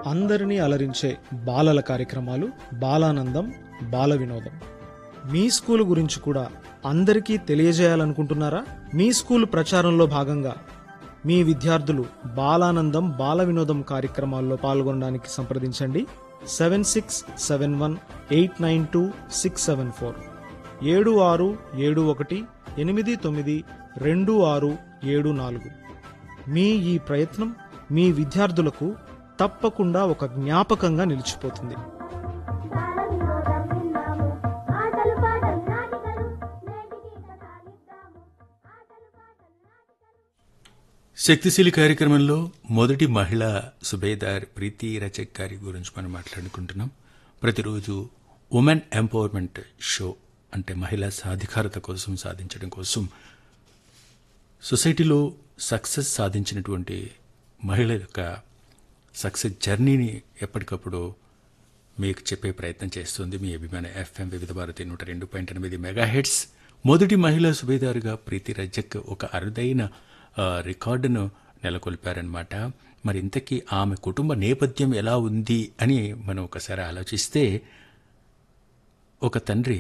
అందరినీ అలరించే బాలల కార్యక్రమాలు బాలానందం బాల వినోదం మీ స్కూల్ గురించి కూడా అందరికీ తెలియజేయాలనుకుంటున్నారా మీ స్కూల్ ప్రచారంలో భాగంగా మీ విద్యార్థులు బాలానందం బాల వినోదం కార్యక్రమాల్లో పాల్గొనడానికి సంప్రదించండి seven six seven one eight nine two six seven four ఏడు ఆరు ఏడు ఒకటి ఎనిమిది తొమ్మిది రెండు ఆరు ఏడు నాలుగు మీ ఈ ప్రయత్నం మీ విద్యార్థులకు తప్పకుండా ఒక జ్ఞాపకంగా నిలిచిపోతుంది బాలవినోదం విన్నాము ఆటలు పాటలు నాటికలు నేటికి కథాలిద్దాము ఆటలు పాటలు నాటికలు శక్తిశీలి కార్యక్రమంలో మొదటి మహిళ సుబేదార్ ప్రీతి రచక్ గారి గురించి మనం మాట్లాడుకుంటున్నాం ప్రతిరోజు ఉమెన్ ఎంపవర్మెంట్ షో అంటే మహిళా సాధికారత కోసం సాధించడం కోసం సొసైటీలో సక్సెస్ సాధించినటువంటి మహిళ యొక్క సక్సెస్ జర్నీని ఎప్పటికప్పుడు మీకు చెప్పే ప్రయత్నం చేస్తుంది మీ అభిమాన ఎఫ్ఎం వివిధ భారతి నూట రెండు పాయింట్ ఎనిమిది మెగా హెడ్స్ మొదటి మహిళా సుబేదారుగా ప్రీతి రజక్ ఒక అరుదైన ఆ, రికార్డును నెలకొల్పారనమాట మరి ఇంతకీ ఆమె కుటుంబ నేపథ్యం ఎలా ఉంది అని మనం ఒకసారి ఆలోచిస్తే ఒక తండ్రి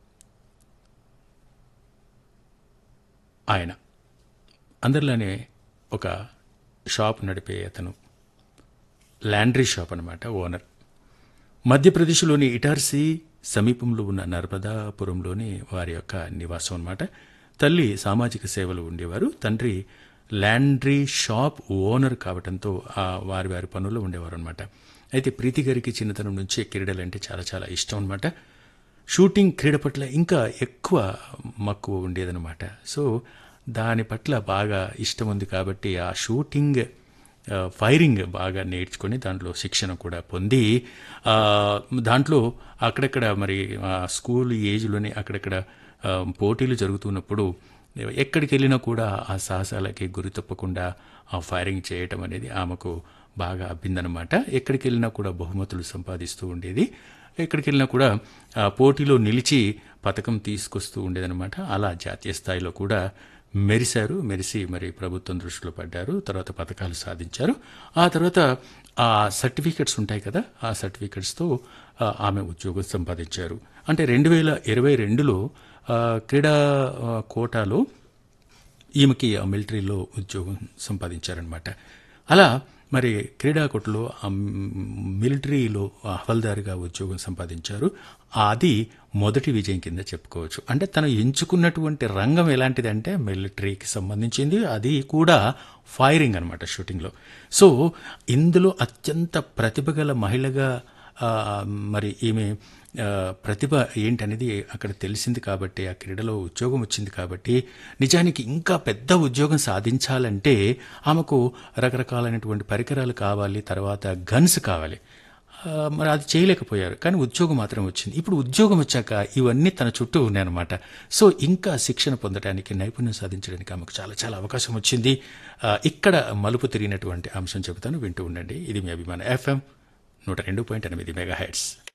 ఆయన అందరిలోనే ఒక షాప్ నడిపే అతను ల్యాండ్రీ షాప్ అనమాట ఓనర్ మధ్యప్రదేశ్లోని ఇటార్సీ సమీపంలో ఉన్న నర్మదాపురంలోని వారి యొక్క నివాసం అన్నమాట తల్లి సామాజిక సేవలు ఉండేవారు తండ్రి ల్యాండ్రీ షాప్ ఓనర్ కావడంతో ఆ వారి వారి పనుల్లో ఉండేవారు అనమాట అయితే ప్రీతి గారికి చిన్నతనం నుంచి క్రీడలంటే చాలా చాలా ఇష్టం అనమాట షూటింగ్ క్రీడ పట్ల ఇంకా ఎక్కువ మక్కువ ఉండేదన్నమాట సో దాని పట్ల బాగా ఇష్టం ఉంది కాబట్టి ఆ షూటింగ్ ఆ, ఫైరింగ్ బాగా నేర్చుకొని దాంట్లో శిక్షణ కూడా పొంది ఆ, దాంట్లో అక్కడక్కడ మరి ఆ స్కూల్ ఏజ్లోనే అక్కడక్కడ ఆ, పోటీలు జరుగుతున్నప్పుడు ఎక్కడికి వెళ్ళినా కూడా ఆ సాహసాలకి గురి తప్పకుండా ఆ ఫైరింగ్ చేయటం అనేది ఆమెకు బాగా అబ్బిందనమాట ఎక్కడికి వెళ్ళినా కూడా బహుమతులు సంపాదిస్తూ ఉండేది ఎక్కడికి వెళ్ళినా కూడా ఆ పోటీలో నిలిచి పథకం తీసుకొస్తూ ఉండేదన్నమాట అలా జాతీయ స్థాయిలో కూడా మెరిశారు మెరిసి మరి ప్రభుత్వం దృష్టిలో పడ్డారు తర్వాత పథకాలు సాధించారు ఆ తర్వాత ఆ సర్టిఫికెట్స్ ఉంటాయి కదా ఆ సర్టిఫికెట్స్తో ఆ, ఆమె ఉద్యోగం సంపాదించారు అంటే రెండు వేల ఇరవై రెండులో క్రీడా ఆ, కోటాలో ఈమెకి ఆ మిలిటరీలో ఉద్యోగం సంపాదించారనమాట అలా మరి క్రీడాకుట్లో ఆ మిలిటరీలో హవల్దారుగా ఉద్యోగం సంపాదించారు అది మొదటి విజయం కింద చెప్పుకోవచ్చు అంటే తను ఎంచుకున్నటువంటి రంగం ఎలాంటిదంటే మిలిటరీకి సంబంధించింది అది కూడా ఫైరింగ్ అనమాట షూటింగ్లో సో ఇందులో అత్యంత ప్రతిభ గల మహిళగా ఆ, మరి ఈమె ఆ, ప్రతిభ ఏంటనేది అక్కడ తెలిసింది కాబట్టి ఆ క్రీడలో ఉద్యోగం వచ్చింది కాబట్టి నిజానికి ఇంకా పెద్ద ఉద్యోగం సాధించాలంటే ఆమెకు రకరకాలైనటువంటి పరికరాలు కావాలి తర్వాత గన్స్ కావాలి ఆ, మరి అది చేయలేకపోయారు కానీ ఉద్యోగం మాత్రం వచ్చింది ఇప్పుడు ఉద్యోగం వచ్చాక ఇవన్నీ తన చుట్టూ ఉన్నాయన్నమాట సో ఇంకా శిక్షణ పొందడానికి నైపుణ్యం సాధించడానికి ఆమెకు చాలా చాలా అవకాశం వచ్చింది ఆ, ఇక్కడ మలుపు తిరిగినటువంటి అంశం చెబుతాను వింటూ ఉండండి ఇది మీ అభిమాన ఎఫ్ఎం నూట రెండు పాయింట్ ఎనిమిది మెగా హెడ్స్